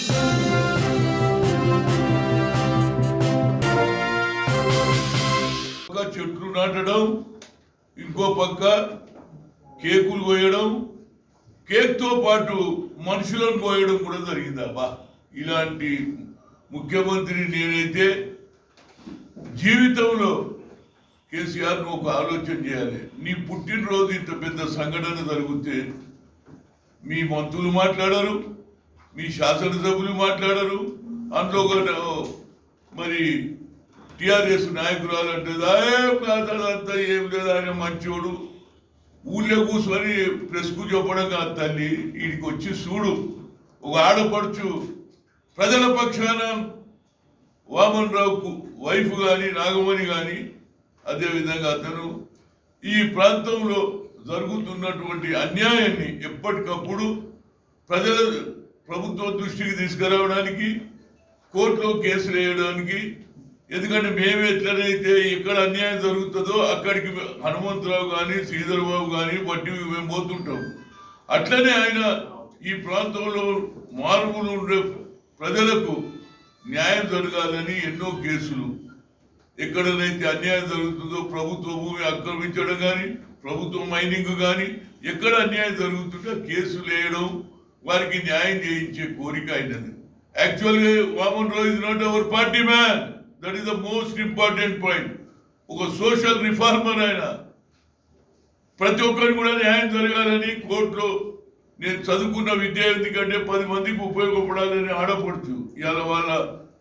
ఒక చెట్లు నాటడం ఇంకో పక్క కేకులు కోయడం కేక్తో పాటు మనుషులను కోయడం కూడా జరిగిందబ్బా ఇలాంటి ముఖ్యమంత్రి నేనైతే జీవితంలో కేసీఆర్ నువ్వు ఒక ఆలోచన చేయాలి నీ పుట్టినరోజు ఇంత పెద్ద సంఘటన జరిగితే మీ మంత్రులు మాట్లాడరు మీ శాసనసభ్యులు మాట్లాడరు అందులో ఒక మరి టిఆర్ఎస్ నాయకురాలు అంటే ఏం కాదంతా ఏం లేదు ఆయన మంచోడు ఊళ్ళో కూర్చొని ప్రెస్కు చెప్పడం కాదు తల్లి వీడికి వచ్చి చూడు ఒక ఆడపడుచు ప్రజల పక్షాన వామన్ రావుకు వైఫ్ కానీ నాగమణి కానీ అదేవిధంగా అతను ఈ ప్రాంతంలో జరుగుతున్నటువంటి అన్యాయాన్ని ఎప్పటికప్పుడు ప్రజల ప్రభుత్వం దృష్టికి తీసుకురావడానికి కోర్టులో కేసులు వేయడానికి ఎందుకంటే మేము ఎట్లనైతే ఎక్కడ అన్యాయం జరుగుతుందో అక్కడికి హనుమంతరావు కానీ శ్రీధర్ బాబు కానీ బట్టి మేము పోతుంటాం అట్లనే ఆయన ఈ ప్రాంతంలో మారుమూలు ఉండే ప్రజలకు న్యాయం జరగాలని ఎన్నో కేసులు ఎక్కడనైతే అన్యాయం జరుగుతుందో ప్రభుత్వ భూమి ఆక్రమించడం కానీ ప్రభుత్వ మైనింగ్ కానీ ఎక్కడ అన్యాయం జరుగుతుందో కేసులు వేయడం వారికి న్యాయం చేయించే కోరిక అయినది యాక్చువల్గా Vaman Rao is not our party man that is the most important point ఒక సోషల్ రిఫార్మర్ ఆయన ప్రతి ఒక్కరికి కూడా న్యాయం జరగాలని కోర్టులో నేను చదువుకున్న విద్యార్థి కంటే పది మందికి ఉపయోగపడాలని ఆడపడుచు ఇవాళ వాళ్ళ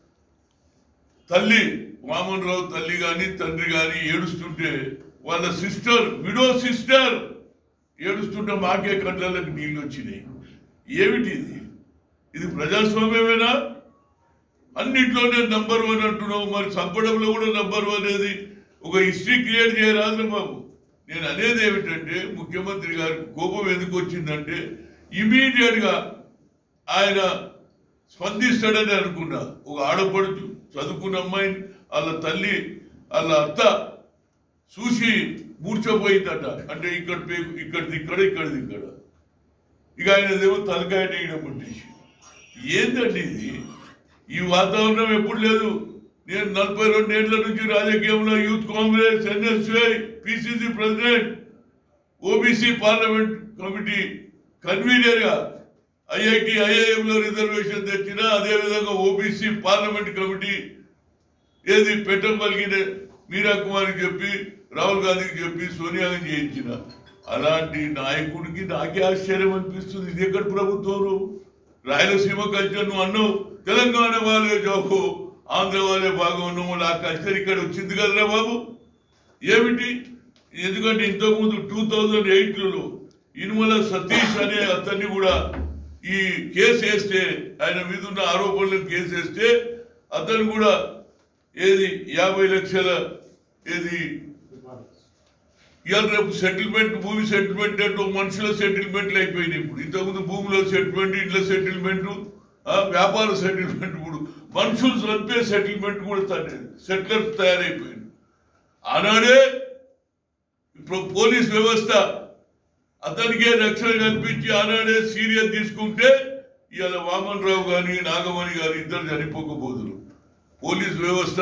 తల్లి వామన్ రావు తల్లి కానీ తండ్రి కానీ ఏడుస్తుంటే వాళ్ళ సిస్టర్ విడో సిస్టర్ ఏడుస్తుంటే మాకే కళ్ళకి నీళ్ళు వచ్చినాయి ఏమిటి ఇది ఇది ప్రజాస్వామ్యమేనా అన్నిట్లోనే నంబర్ వన్ అంటున్నావు మరి చంపడంలో కూడా నంబర్ వన్ అనేది ఒక హిస్టరీ క్రియేట్ చేయరాదు బాబు నేను అనేది ఏమిటంటే ముఖ్యమంత్రి గారికి కోపం ఎందుకు వచ్చిందంటే ఇమీడియట్ గా ఆయన స్పందిస్తాడని అనుకున్నా ఒక ఆడపడుచు చదువుకున్న అమ్మాయిని వాళ్ళ తల్లి వాళ్ళ అత్త చూసి మూర్చపోయిందట అంటే ఇక్కడ పేగు ఇక్కడిది ఇక్కడ ఇక్కడిది ఇక్కడ ఇక ఆయనదేమో తలకాయ నేయడం పట్టేసి ఏందండి ఇది ఈ వాతావరణం ఎప్పుడు లేదు నేను నలభై రెండేళ్ల నుంచి రాజకీయంలో youth Congress NSI PCC president OBC parliament committee convener గా ఐఐటి ఐఐఎంలో రిజర్వేషన్ తెచ్చిన అదేవిధంగా ఓబీసీ పార్లమెంట్ కమిటీ ఏది పెట్టగలిగిన మీరా కుమార్కి చెప్పి రాహుల్ గాంధీకి చెప్పి సోనియా గాంధీ చేయించిన అలాంటి నాయకుడికి నాకే ఆశ్చర్యం అనిపిస్తుంది ఇది ఎక్కడ ప్రభుత్వం రాయలసీమ కల్చర్ నువ్వు అన్నావు తెలంగాణ వాళ్ళే జాబు ఆంధ్ర వాళ్ళే బాగా ఉన్నాము ఆ కల్చర్ ఇక్కడ వచ్చింది కదరా బాబు ఏమిటి ఎందుకంటే ఇంతకుముందు టూ థౌజండ్ ఎయిట్లో ఇనుమల సతీష్ అనే అతన్ని కూడా ఈ కేసు వేస్తే ఆయన మీద ఉన్న ఆరోపణలు కేసు వేస్తే అతను కూడా ఏది యాభై లక్షల ఏది ఇవాళ రేపు సెటిల్మెంట్ భూమి సెటిల్మెంట్ అంటే మనుషుల సెటిల్మెంట్లు అయిపోయినాయి ఇప్పుడు ఇంతకుముందు భూమిలో సెటిల్మెంట్ ఇంట్లో సెటిల్మెంట్ వ్యాపార సెటిల్మెంట్ ఇప్పుడు మనుషులు చంపే సెటిల్మెంట్ కూడా తనే సెటిలర్ తయారైపోయింది ఆనాడే ఇప్పుడు పోలీస్ వ్యవస్థ అతనికే రక్షణ కల్పించి ఆనాడే సీరియస్ తీసుకుంటే ఇవాళ వామన్ రావు గాని నాగమణి గాని ఇద్దరు చనిపోకపోదురు పోలీస్ వ్యవస్థ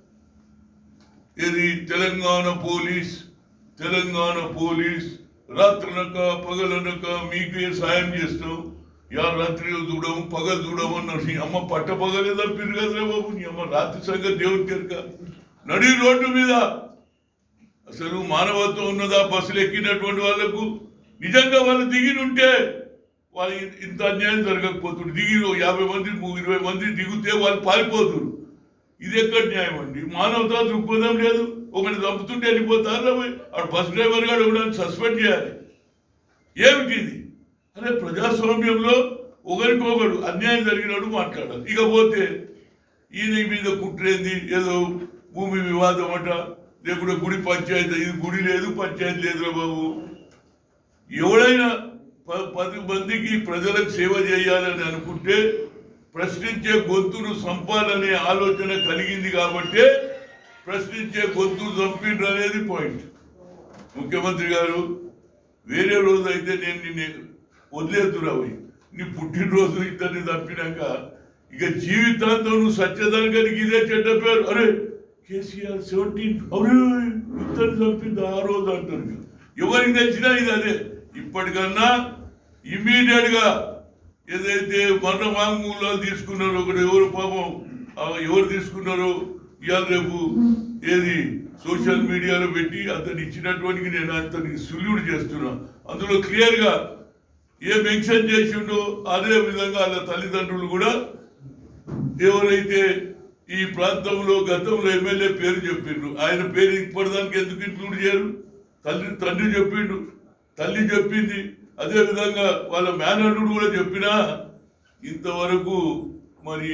ఇది తెలంగాణ పోలీస్ తెలంగాణ పోలీస్ రాత్రనక పగలనక మీకే సాయం చేస్తాం యా రాత్రి చూడము పగలు చూడము అన్నారు నీ అమ్మ పట్ట పగలే తప్పిరు కదరా బాబు నీ అమ్మ రాత్రి సంగతి దేవుని కెరక నడి రోడ్డు మీద అసలు మానవత్వం ఉన్నదా బస్సులు ఎక్కినటువంటి వాళ్ళకు నిజంగా వాళ్ళు దిగి ఉంటే వాళ్ళు ఇ- ఇంత అన్యాయం జరగకపోతుంది దిగి ఓ యాభై మంది ము- ఇరవై మంది దిగితే వాళ్ళు పారిపోతున్నారు ఇది ఎక్కడ న్యాయం అండి మానవతా దృక్పథం లేదు ఒకటి చంపుతుంటే వెళ్ళిపోతారు అక్కడ బస్ డ్రైవర్ గారు కూడా సస్పెండ్ చేయాలి ఏమిటి ఇది అరే ప్రజాస్వామ్యంలో ఒకరికొకరు అన్యాయం జరిగినట్టు మాట్లాడాలి ఇకపోతే ఈయన మీద కుట్రేంది ఏదో భూమి వివాదం అట లేకుంటే గుడి పంచాయతీ ఇది గుడి లేదు పంచాయతీ లేదురా బాబు ఎవడైనా ప- పది మందికి ప్రజలకు సేవ చేయాలని అనుకుంటే ప్రశ్నించే గొంతును సంపాలనే ఆలోచన కలిగింది కాబట్టే ప్రశ్నించే గొంతు చంపిండ్రు అనేది పాయింట్ ముఖ్యమంత్రి గారు వేరే రోజు అయితే నేను నిన్ను వదిలేదురావు నీ పుట్టినరోజు ఇద్దరిని చంపినాక ఇక జీవితాంతం నువ్వు సత్యదానికి ఇదే చెడ్డ పేరు అరే కేసీఆర్ సెవెంటీన్ అరే ఇద్దరు చంపింది ఆ రోజు అంటారు ఇక. ఎవరికి తెలిసినా ఇది అదే ఇప్పటికన్నా ఇమ్మీడియట్ గా ఏదైతే మరణ వాంగ్మూలాలు తీసుకున్నారో ఒకటి ఎవరు పాపం ఆ ఎవరు తీసుకున్నారో ఇవాళ రేపు ఏది సోషల్ మీడియాలో పెట్టి అతను ఇచ్చినటువంటి నేను అతనికి సుల్యూడ్ చేస్తున్నా అందులో క్లియర్ గా ఏ మెన్షన్ చేసిండో అదే విధంగా వాళ్ళ తల్లిదండ్రులు కూడా ఎవరైతే ఈ ప్రాంతంలో గతంలో ఎమ్మెల్యే పేరు చెప్పిండ్రు ఆయన పేరు ఇప్పటిదానికి ఎందుకు ఇంక్లూడ్ చేయరు తల్లి తండ్రి చెప్పిండు తల్లి చెప్పింది అదే విధంగా వాళ్ళ మేనల్లుడు కూడా చెప్పినా ఇంతవరకు మరి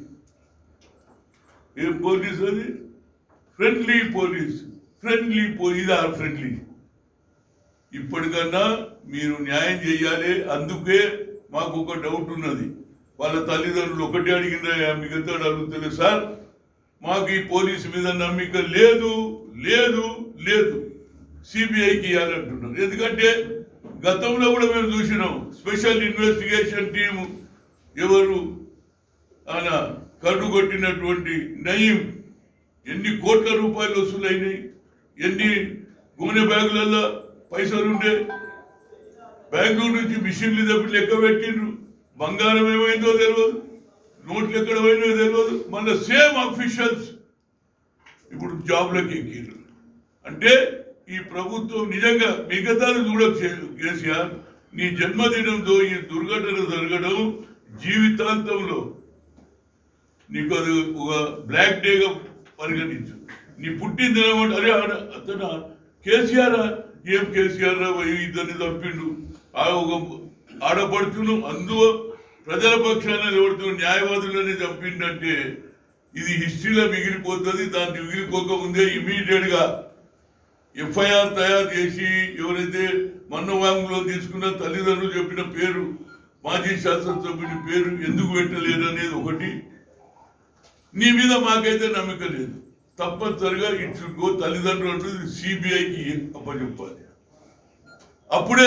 ఏం పోలీస్ అది friendly police friendly police are friendly ఇప్పటికన్నా మీరు న్యాయం చేయాలి అందుకే మాకు ఒక డౌట్ ఉన్నది వాళ్ళ తల్లిదండ్రులు ఒకటే అడిగిందా మిగతా అడుగుతలేదు సార్ మాకు ఈ పోలీసు మీద నమ్మిక లేదు లేదు లేదు సిబిఐకి ఇవ్వాలంటున్నారు ఎందుకంటే గతంలో కూడా మేము చూసినాం స్పెషల్ ఇన్వెస్టిగేషన్ టీము ఎవరు ఆయన కన్ను కొట్టినటువంటి నయీం ఎన్ని కోట్ల రూపాయలు వసూలైనాయి ఎన్ని గోనె బ్యాగులలో పైసలు ఉండే బెంగళూరు నుంచి మిషన్లు తప్పి లెక్క పెట్టిండ్రు బంగారం ఏమైందో తెలియదు నోట్లు ఎక్కడ పోయినో తెలియదు మళ్ళీ సేమ్ అఫీషియల్స్ ఇప్పుడు జాబ్లోకి ఎక్కిండ్రు అంటే ఈ ప్రభుత్వం నిజంగా మిగతాది చూడొచ్చు కేసీఆర్ నీ జన్మదినంతో ఈ దుర్ఘటన జరగడం జీవితాంతంలో నీకు అది ఒక బ్లాక్ డేగా పరిగణించు నీ పుట్టిన దినం అంటే అరే ఆడ అతను కేసీఆర్ ఏం కేసీఆర్ రా పోయి ఇద్దరిని చంపిండు ఆ ఒక ఆడపడుచును అందులో ప్రజల పక్షాన ఎవరితో న్యాయవాదులనే చంపిండంటే ఇది హిస్టరీలో మిగిలిపోతుంది దాన్ని మిగిలిపోక ముందే ఇమీడియట్ గా ఎఫ్ఐఆర్ తయారు చేసి ఎవరైతే మన్నవాంగులో తీసుకున్న తల్లిదండ్రులు చెప్పిన పేరు మాజీ శాసనసభ్యుని పేరు ఎందుకు పెట్టలేదు అనేది ఒకటి నీ మీద మాకైతే నమ్మకం లేదు తప్పనిసరిగా ఇట్ షుడ్ గో తల్లిదండ్రులు అంటుంది సిబిఐకి అప్పచెప్పాలి అప్పుడే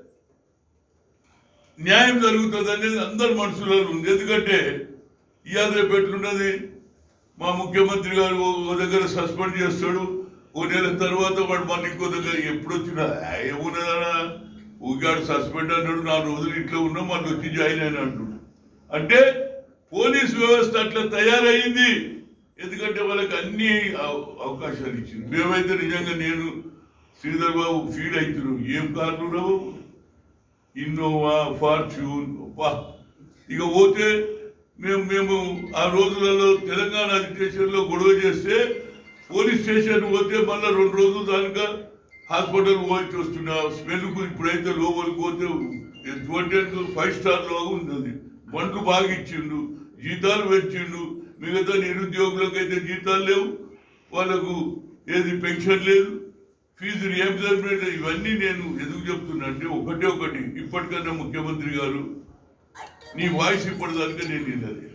న్యాయం జరుగుతుంది అనేది అందరి మనసులో ఉంది ఎందుకంటే ఇవాళ రేపు ఎట్లున్నది మా ముఖ్యమంత్రి గారు ఓ దగ్గర సస్పెండ్ చేస్తాడు ఓ నెల తర్వాత వాడు మళ్ళీ ఇంకో దగ్గర ఎప్పుడు వచ్చినా ఏమున్నదా ఊగాడు సస్పెండ్ అన్నాడు నాలుగు రోజులు ఇంట్లో ఉన్నా మళ్ళీ వచ్చి జాయిన్ అయినా అంటున్నాడు అంటే పోలీస్ వ్యవస్థ అట్లా తయారయ్యింది ఎందుకంటే వాళ్ళకి అన్ని అవ- అవకాశాలు ఇచ్చింది మేమైతే నిజంగా నేను శ్రీధర్ బాబు ఫీల్ అవుతున్నాం ఏం కారణం రావు ఇన్నోవా ఫార్చ్యూన్ అబ్బా. ఇక పోతే మేము మేము ఆ రోజులలో తెలంగాణ అజిటేషన్లో గొడవ చేస్తే పోలీస్ స్టేషన్ పోతే మళ్ళీ రెండు రోజులు దానిక హాస్పిటల్ పోయి వస్తున్నా స్మెల్కు ఇప్పుడైతే లోపలికి పోతే ఎటువంటి ఫైవ్ స్టార్ లాగా ఉంది బండ్లు బాగా ఇచ్చిండు జీతాలు పెంచిండు మిగతా నిరుద్యోగులకు అయితే జీతాలు లేవు వాళ్ళకు ఏది పెన్షన్ లేదు ఫీజు రియంబర్స్మెంట్ ఇవన్నీ నేను ఎందుకు చెప్తున్నా అంటే ఒకటే ఒకటి ఇప్పటికన్నా ముఖ్యమంత్రి గారు నీ వాయిస్ ఇప్పటిదాకా నేను విన్నది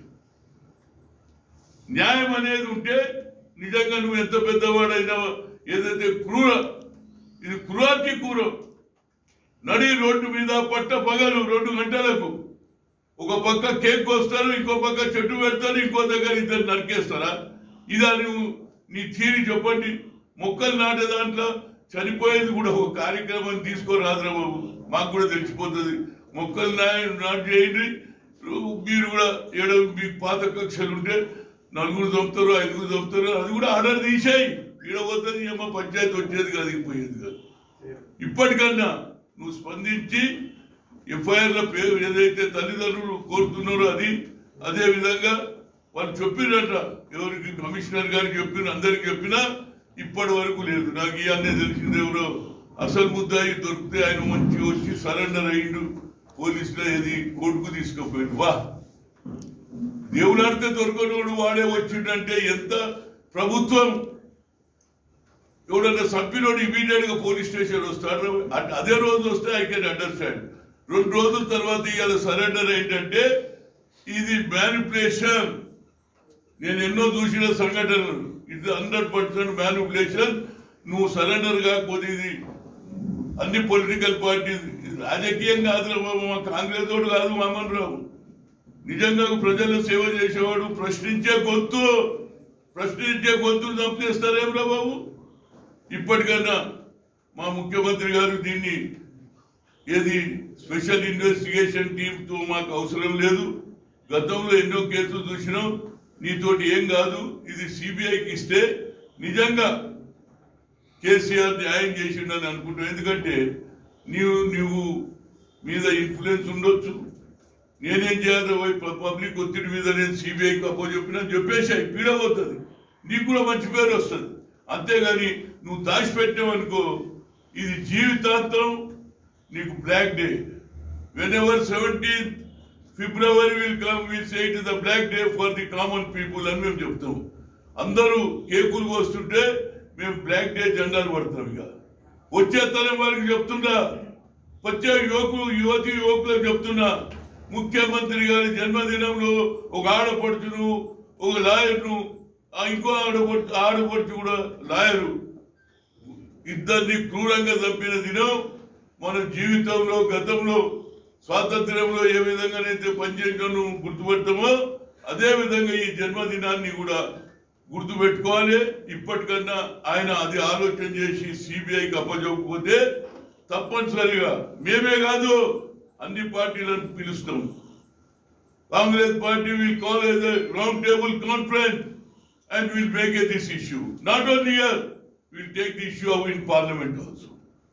న్యాయం అనేది ఉంటే నిజంగా నువ్వు ఎంత పెద్దవాడైనా ఏదైతే క్రూర ఇది క్రూరాతి క్రూరం నడి రోడ్డు మీద పట్ట పగలు రెండు గంటలకు ఒక పక్క కేక్ కోస్తారు ఇంకో పక్క చెట్టు పెడతారు ఇంకో దగ్గర ఇద్దరు నరికేస్తారా ఇదా నువ్వు నీ థీరీ చెప్పండి మొక్కలు నాటే దాంట్లో చనిపోయేది కూడా ఒక కార్యక్రమం తీసుకోరాదురా బాబు మాకు కూడా తెలిసిపోతుంది మొక్కలు నా నాటు చేయండి మీరు కూడా ఏడో మీకు పాత కక్షలు ఉంటే నలుగురు చంపుతారు ఐదుగురు చంపుతారు అది కూడా ఆర్డర్ తీసేయి ఈడ పోతుంది ఏమో పంచాయతీ వచ్చేది కాదు పోయేది కాదు ఇప్పటికన్నా నువ్వు స్పందించి ఎఫ్ఐఆర్ల పేరు ఏదైతే తల్లిదండ్రులు కోరుతున్నారో అది అదే విధంగా వాళ్ళు చెప్పినట్ట ఎవరికి కమిషనర్ గారికి చెప్పిన అందరికి చెప్పినా ఇప్పటి వరకు లేదు నాకు ఇవన్నీ తెలిసింది ఎవరో అసలు ముద్దాయి దొరికితే ఆయన మంచి వచ్చి సరెండర్ అయ్యిండు పోలీసులో ఏది కోర్టుకు తీసుకుపోయిండు వా దేవుడాడితే దొరకనోడు వాడే వచ్చిండంటే ఎంత ప్రభుత్వం ఎవడన్నా చంపినోడు ఇమీడియట్ గా పోలీస్ స్టేషన్ వస్తాడు అట్- అదే రోజు వస్తే ఐ కెన్ అండర్స్టాండ్ రెండు రోజుల తర్వాత ఇవాళ సరెండర్ ఏంటంటే ఇది మ్యానిపులేషన్ నేను ఎన్నో చూసిన సంఘటనలు ఇది హండ్రెడ్ పర్సెంట్ మ్యానిపులేషన్ నువ్వు సరెండర్ కాకపోతే ఇది అన్ని పొలిటికల్ పార్టీస్ రాజకీయం కాదు రా బాబు, మా కాంగ్రెస్ తోడు కాదు మామన్ రావు నిజంగా ప్రజల సేవ చేసేవాడు ప్రశ్నించే గొంతు ప్రశ్నించే గొంతులు చంపేస్తారేమ్రా బాబు ఇప్పటికన్నా మా ముఖ్యమంత్రి గారు దీన్ని ఏది స్పెషల్ ఇన్వెస్టిగేషన్ టీంతో మాకు అవసరం లేదు గతంలో ఎన్నో కేసులు చూసినాం నీతోటి ఏం కాదు ఇది సిబిఐకి ఇస్తే నిజంగా కేసీఆర్ న్యాయం చేసిండని అనుకుంటాం ఎందుకంటే నీవు నీవు మీద ఇన్ఫ్లుయెన్స్ ఉండొచ్చు నేనేం చేయాలి పోయి ప- పబ్లిక్ ఒత్తిడి మీద నేను సిబిఐకి అప్పో చెప్పినా చెప్పేసాయి పీడబోతుంది నీకు కూడా మంచి పేరు వస్తుంది అంతేగాని నువ్వు దాచిపెట్టావనుకో ఇది జీవితాంతం నీకు black day whenever seventeenth February will come will say it the black day for the common people అని మేము చెప్తాం అందరూ కేకులు వస్తుంటే మేము బ్లాక్ డే జెండాలు పడతాం ఇక వచ్చే తరం వారికి చెప్తున్నా వచ్చే యువకులు యువతి యువకులకు చెప్తున్నా ముఖ్యమంత్రి గారి జన్మదినంలో ఒక ఆడపడుచును ఒక లాయర్ను ఆ ఇంకో ఆడపడుచు ఆడపడుచు కూడా లాయరు ఇద్దరిని క్రూరంగా చంపిన దినం మన జీవితంలో గతంలో స్వాతంత్ర్యంలో ఏ విధంగానైతే పనిచేయడం గుర్తుపెడతామో అదే విధంగా ఈ జన్మదినాన్ని కూడా గుర్తుపెట్టుకోవాలి ఇప్పటికన్నా ఆయన అది ఆలోచన చేసి సిబిఐకి అప్పచెప్పకపోతే తప్పనిసరిగా మేమే కాదు అన్ని పార్టీలను పిలుస్తాం Congress party will call us round table conference and will make a this issue not only here will take the issue of in parliament also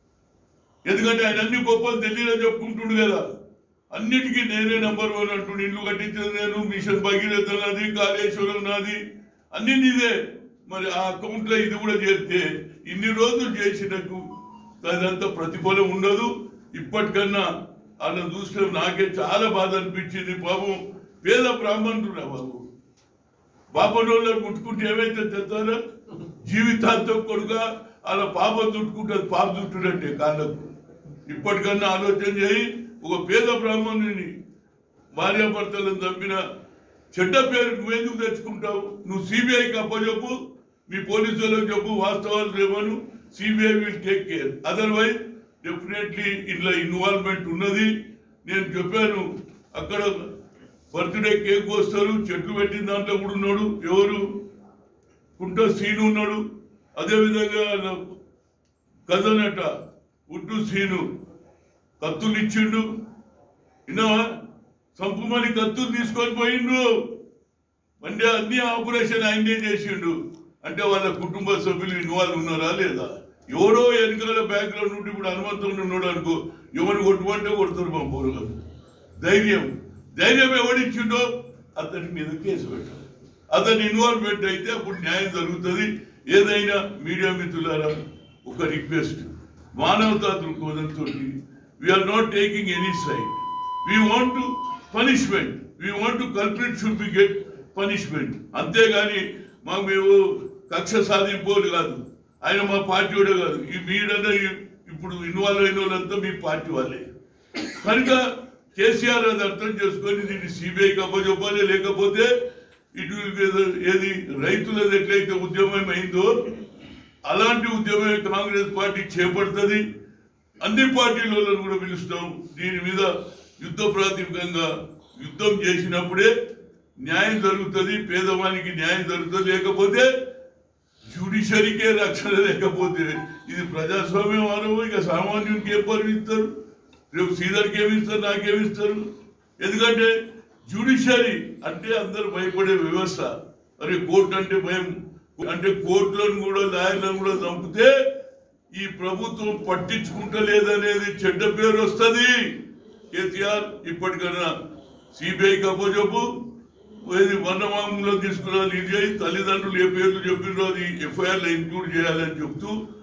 ఎందుకంటే ఆయన అన్ని గొప్పలు ఢిల్లీలో చెప్పుకుంటుండు కదా అన్నిటికీ నేనే నంబర్ వన్ అంటుండు ఇల్లు కట్టించేది నేను మిషన్ భగీరథ నాది కాళేశ్వరం నాది అన్ని నీదే మరి ఆ అకౌంట్ లో ఇది కూడా చేరితే ఇన్ని రోజులు చేసినట్టు అదంతా ప్రతిఫలం ఉండదు ఇప్పటికన్నా వాళ్ళని చూస్తే నాకే చాలా బాధ అనిపించింది పాపం పేద బ్రాహ్మణుడు బాబు బాపనోళ్ళు ముట్టుకుంటే ఏమైతే తెస్తారో జీవితాంతం కొడుగా అలా పాపం చుట్టుకుంటుంది పాప చుట్టుడంటే కాళ్ళకు ఇప్పటికన్నా ఆలోచన చేయి ఒక పేద బ్రాహ్మణుని భార్యాభర్తలను చంపిన చెడ్డ పేరు నువ్వెందుకు తెచ్చుకుంటావు నువ్వు సిబిఐకి అప్పచెప్పు మీ పోలీసులకు చెప్పు వాస్తవాలు రేవను CBI will take care otherwise definitely ఇంట్లో ఇన్వాల్వ్మెంట్ ఉన్నది నేను చెప్పాను అక్కడ బర్త్డే కేక్ వస్తారు చెట్లు పెట్టిన దాంట్లో కూడా ఉన్నాడు ఎవరు కుంట సీను ఉన్నాడు అదేవిధంగా కజన్ అట ఉడ్డు సీను కత్తులు ఇచ్చిండు విన్నావా సంపుమని కత్తులు తీసుకొని పోయిండు అంటే అన్ని ఆపరేషన్ ఆయనే చేసిండు అంటే వాళ్ళ కుటుంబ సభ్యులు ఇన్వాల్వ్ ఉన్నారా లేదా ఎవరో వెనకాల బ్యాక్గ్రౌండ్ నుండి ఇప్పుడు హనుమంతుడు ఉన్నాడు అనుకో ఎవరు కొట్టుకుంటే కొడతారు మా పోరుగారు ధైర్యం ధైర్యం ఎవడిచ్చిండో అతని మీద కేసు పెట్టాలి అతని ఇన్వాల్వ్మెంట్ అయితే అప్పుడు న్యాయం జరుగుతుంది ఏదైనా మీడియా మిత్రులారా ఒక రిక్వెస్ట్ మానవతా దృక్పథంతో we are not taking any side we want to punishment we want to culprit should be get punishment అంతేగాని మాకు మేము కక్ష సాధింపోలు కాదు ఆయన మా పార్టీ వాడే కాదు ఈ మీడన్నా ఇప్పుడు ఇన్వాల్వ్ అయిన వాళ్ళంతా మీ పార్టీ వాళ్ళే కనుక కేసీఆర్ అది అర్థం చేసుకొని దీన్ని సిబిఐకి అప్పచెప్పాలి లేకపోతే ఇటు ఏది రైతులది ఎట్లయితే ఉద్యమం అయిందో అలాంటి ఉద్యమమే కాంగ్రెస్ పార్టీ చేపడుతుంది అన్ని పార్టీలలో కూడా పిలుస్తాం దీని మీద యుద్ధ ప్రాతిపదికంగా యుద్ధం చేసినప్పుడే న్యాయం జరుగుతుంది పేదవానికి న్యాయం జరుగుతుంది లేకపోతే జ్యుడిషరీకే రక్షణ లేకపోతే ఇది ప్రజాస్వామ్యం వారు ఇక సామాన్యునికి ఏం పరిమిస్తారు రేపు శ్రీధర్కి ఏమిస్తారు నాకేమిస్తారు ఎందుకంటే జ్యుడిషరీ అంటే అందరు భయపడే వ్యవస్థ అరే కోర్టు అంటే భయం అంటే కోర్టులను కూడా లాయర్లను కూడా చంపితే ఈ ప్రభుత్వం పట్టించుకుంటలేదనేది చెడ్డ పేరు వస్తుంది కేసీఆర్ ఇప్పటికన్నా సిబిఐకి అప్పచెప్పు ఏది వన్నమామంలో తీసుకురావాలి ఇది చేయి తల్లిదండ్రులు ఏ పేర్లు చెప్పినో అది ఎఫ్ఐఆర్లో ఇంక్లూడ్ చేయాలని చెప్తూ